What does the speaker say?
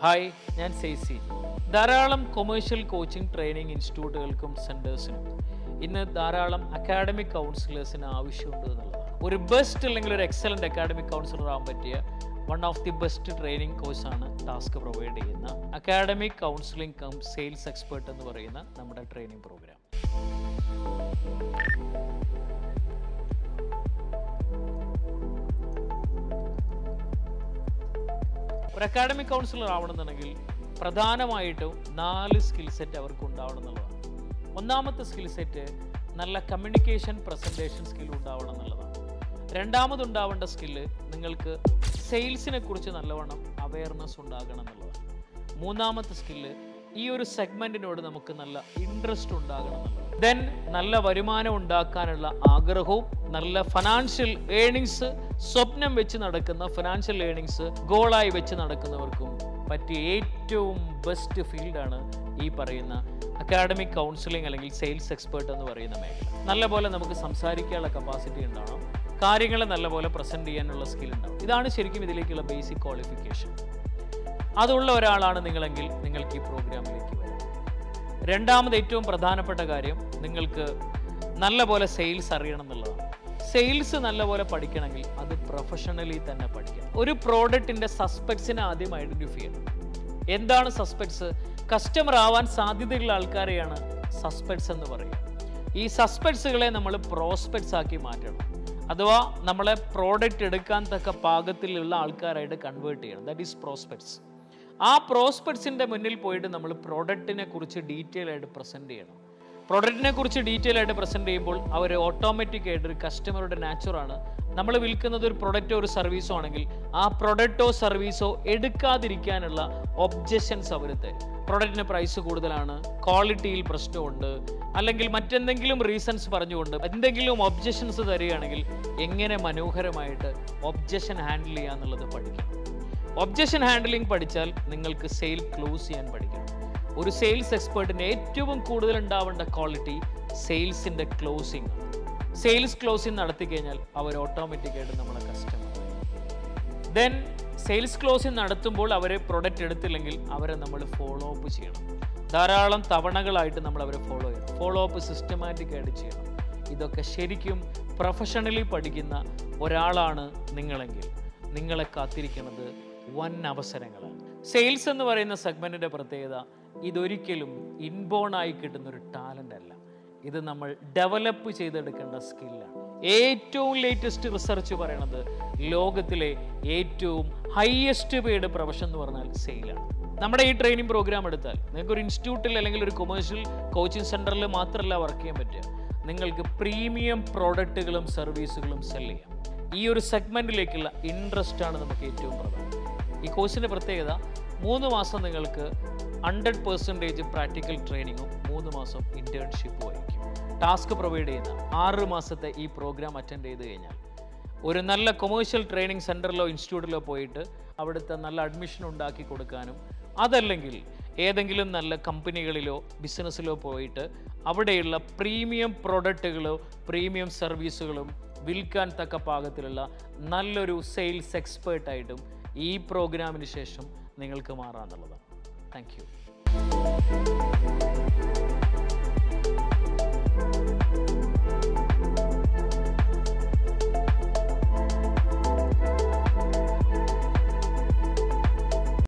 hi ഞാൻ സെയ്സി ധാരാളം കൊമേഴ്ഷ്യൽ കോച്ചിങ് ട്രെയിനിങ് ഇൻസ്റ്റിറ്റ്യൂട്ടുകൾക്കും സെൻറ്റേഴ്സിനും ഇന്ന് ധാരാളം അക്കാഡമിക് കൗൺസിലേഴ്സിന് ആവശ്യമുണ്ട് എന്നുള്ളതാണ് ഒരു ബെസ്റ്റ് അല്ലെങ്കിൽ ഒരു എക്സലൻറ്റ് അക്കാഡമിക് കൗൺസിലർ ആവാൻ പറ്റിയ one of the best training കോഴ്സാണ് ടാസ്ക് പ്രൊവൈഡ് ചെയ്യുന്ന academic counselling cum sales expert എന്ന് പറയുന്ന നമ്മുടെ ട്രെയിനിങ് പ്രോഗ്രാം ഒരു അക്കാഡമിക് കൗൺസിലർ ആവണമെന്നുണ്ടെങ്കിൽ പ്രധാനമായിട്ടും നാല് സ്കിൽ സെറ്റ് അവർക്ക് ഉണ്ടാവണം എന്നുള്ളതാണ് ഒന്നാമത്തെ സ്കിൽ സെറ്റ് നല്ല കമ്മ്യൂണിക്കേഷൻ പ്രസൻറ്റേഷൻ സ്കിൽ ഉണ്ടാവണം എന്നുള്ളതാണ് രണ്ടാമത് ഉണ്ടാവേണ്ട സ്കില്ല് നിങ്ങൾക്ക് സെയിൽസിനെ കുറിച്ച് നല്ലവണ്ണം അവയർനെസ് ഉണ്ടാകണം എന്നുള്ളതാണ് മൂന്നാമത്തെ സ്കില്ല് ഈ ഒരു സെഗ്മെന്റിനോട് നമുക്ക് നല്ല ഇൻട്രസ്റ്റ് ഉണ്ടാകണം എന്നുള്ളത് ദെൻ നല്ല വരുമാനം ഉണ്ടാക്കാനുള്ള ആഗ്രഹവും നല്ല ഫിനാൻഷ്യൽ ഏണിങ്സ് സ്വപ്നം വെച്ച് നടക്കുന്ന ഫിനാൻഷ്യൽ ഏണിങ്സ് ഗോളായി വെച്ച് നടക്കുന്നവർക്കും പറ്റിയ ഏറ്റവും ബെസ്റ്റ് ഫീൽഡാണ് ഈ പറയുന്ന അക്കാഡമിക് കൗൺസിലിംഗ് അല്ലെങ്കിൽ സെയിൽസ് എക്സ്പേർട്ട് എന്ന് പറയുന്ന മേഖല നല്ലപോലെ നമുക്ക് സംസാരിക്കാനുള്ള കപ്പാസിറ്റി ഉണ്ടാവണം കാര്യങ്ങളെ നല്ലപോലെ പ്രസൻറ്റ് ചെയ്യാനുള്ള സ്കിൽ ഉണ്ടാവും ഇതാണ് ശരിക്കും ഇതിലേക്കുള്ള ബേസിക് ക്വാളിഫിക്കേഷൻ അതുള്ള ഒരാളാണ് നിങ്ങളെങ്കിൽ നിങ്ങൾക്ക് ഈ പ്രോഗ്രാമിലേക്ക് വരാം രണ്ടാമത് ഏറ്റവും പ്രധാനപ്പെട്ട കാര്യം നിങ്ങൾക്ക് നല്ലപോലെ സെയിൽസ് അറിയണം എന്നുള്ളതാണ് സെയിൽസ് നല്ലപോലെ പഠിക്കണമെങ്കിൽ അത് പ്രൊഫഷണലി തന്നെ പഠിക്കണം ഒരു പ്രോഡക്റ്റിന്റെ സസ്പെക്ട്സിനെ ആദ്യം ഐഡന്റിഫൈ ചെയ്യണം എന്താണ് സസ്പെക്ട്സ് കസ്റ്റമർ ആവാൻ സാധ്യതയുള്ള ആൾക്കാരെയാണ് സസ്പെക്ട്സ് എന്ന് പറയുക ഈ സസ്പെക്ട്സുകളെ നമ്മൾ പ്രോസ്പെക്ട്സ് ആക്കി മാറ്റണം അഥവാ നമ്മളെ പ്രോഡക്റ്റ് എടുക്കാൻ തക്ക പാകത്തിലുള്ള ആൾക്കാരായിട്ട് കൺവേർട്ട് ചെയ്യണം ദാറ്റ് ഈസ് പ്രോസ്പെക്ട്സ് ആ പ്രോസ്പെക്ട്സിന്റെ മുന്നിൽ പോയിട്ട് നമ്മൾ പ്രോഡക്റ്റിനെ കുറിച്ച് ഡീറ്റെയിൽ ആയിട്ട് പ്രസന്റ് ചെയ്യണം പ്രൊഡക്റ്റിനെ കുറിച്ച് ഡീറ്റെയിൽ ആയിട്ട് പ്രസന്റ് ചെയ്യുമ്പോൾ അവർ ഓട്ടോമാറ്റിക് ആയിട്ട് ഒരു കസ്റ്റമറുടെ നാച്ചുറാണ് നമ്മൾ വിൽക്കുന്നത് ഒരു പ്രൊഡക്റ്റോ ഒരു സർവീസോ ആണെങ്കിൽ ആ പ്രൊഡക്റ്റോ സർവീസോ എടുക്കാതിരിക്കാനുള്ള ഒബ്ജക്ഷൻസ് അവർ തരും പ്രൊഡക്റ്റിന് പ്രൈസ് കൂടുതലാണ് ക്വാളിറ്റിയിൽ പ്രശ്നമുണ്ട് അല്ലെങ്കിൽ മറ്റെന്തെങ്കിലും റീസൺസ് പറഞ്ഞുകൊണ്ട് എന്തെങ്കിലും ഒബ്ജക്ഷൻസ് തരികയാണെങ്കിൽ എങ്ങനെ മനോഹരമായിട്ട് ഒബ്ജക്ഷൻ ഹാൻഡിൽ ചെയ്യാന്നുള്ളത് പഠിക്കണം ഒബ്ജക്ഷൻ ഹാൻഡ്ലിംഗ് പഠിച്ചാൽ നിങ്ങൾക്ക് സെയിൽ ക്ലോസ് ചെയ്യാൻ പഠിക്കണം ഒരു സെയിൽസ് എക്സ്പേർട്ടിന് ഏറ്റവും കൂടുതൽ ഉണ്ടാവേണ്ട ക്വാളിറ്റി സെയിൽസിന്റെ ക്ലോസിംഗ് സെയിൽസ് ക്ലോസിംഗ് നടത്തി കഴിഞ്ഞാൽ അവർ ഓട്ടോമാറ്റിക്കായിട്ട് നമ്മളെ കസ്റ്റമർ ദെൻ സെയിൽസ് ക്ലോസിംഗ് നടത്തുമ്പോൾ അവർ പ്രൊഡക്റ്റ് എടുത്തില്ലെങ്കിൽ അവരെ നമ്മൾ ഫോളോ അപ്പ് ചെയ്യണം ധാരാളം തവണകളായിട്ട് നമ്മൾ അവരെ ഫോളോ ചെയ്യണം ഫോളോ അപ്പ് സിസ്റ്റമാറ്റിക് ആയിട്ട് ചെയ്യണം ഇതൊക്കെ ശരിക്കും പ്രൊഫഷണലി പഠിക്കുന്ന ഒരാളാണ് നിങ്ങളെങ്കിൽ നിങ്ങളെ കാത്തിരിക്കുന്നത് വൻ അവസരങ്ങളാണ് സെയിൽസ് എന്ന് പറയുന്ന സെഗ്മെന്റിന്റെ പ്രത്യേകത ഇതൊരിക്കലും ഇൻബോൺ ആയി കിട്ടുന്ന ഒരു ടാലന്റ് അല്ല ഇത് നമ്മൾ ഡെവലപ്പ് ചെയ്തെടുക്കേണ്ട സ്കില്ലാണ് ഏറ്റവും ലേറ്റസ്റ്റ് റിസർച്ച് പറയണത് ലോകത്തിലെ ഏറ്റവും ഹയസ്റ്റ് പെയ്ഡ് പ്രൊഫഷൻ എന്ന് പറഞ്ഞാൽ സെയിലാണ് നമ്മുടെ ഈ ട്രെയിനിങ് പ്രോഗ്രാം എടുത്താൽ നിങ്ങൾക്ക് ഒരു ഇൻസ്റ്റിറ്റ്യൂട്ടിൽ അല്ലെങ്കിൽ ഒരു കൊമേഴ്ഷ്യൽ കോച്ചിങ് സെന്ററിൽ മാത്രമല്ല വർക്ക് ചെയ്യാൻ പറ്റുക നിങ്ങൾക്ക് പ്രീമിയം പ്രോഡക്റ്റുകളും സർവീസുകളും സെല് ചെയ്യാം ഈ ഒരു സെഗ്മെന്റിലേക്കുള്ള ഇൻട്രസ്റ്റ് ആണ് നമുക്ക് ഏറ്റവും പ്രധാനം ഈ കോഴ്സിന്റെ പ്രത്യേകത മൂന്ന് മാസം നിങ്ങൾക്ക് ഹൺഡ്രഡ് പെർസെൻറ്റേജ് പ്രാക്ടിക്കൽ ട്രെയിനിങ്ങും മൂന്ന് മാസം ഇന്റേൺഷിപ്പും ആയിരിക്കും ടാസ്ക് പ്രൊവൈഡ് ചെയ്യുന്ന ആറ് മാസത്തെ ഈ പ്രോഗ്രാം അറ്റൻഡ് ചെയ്ത് കഴിഞ്ഞാൽ ഒരു നല്ല കൊമേഴ്ഷ്യൽ ട്രെയിനിങ് സെൻറ്ററിലോ ഇൻസ്റ്റിറ്റ്യൂട്ടിലോ പോയിട്ട് അവിടുത്തെ നല്ല അഡ്മിഷൻ ഉണ്ടാക്കി കൊടുക്കാനും അതല്ലെങ്കിൽ ഏതെങ്കിലും നല്ല കമ്പനികളിലോ ബിസിനസ്സിലോ പോയിട്ട് അവിടെയുള്ള പ്രീമിയം പ്രൊഡക്റ്റുകളോ പ്രീമിയം സർവീസുകളും വിൽക്കാൻ തക്ക പാകത്തിലുള്ള നല്ലൊരു സെയിൽസ് എക്സ്പേർട്ടായിട്ടും ഈ പ്രോഗ്രാമിന് ശേഷം നിങ്ങൾക്ക് മാറാന്നുള്ളതാണ് താങ്ക് യു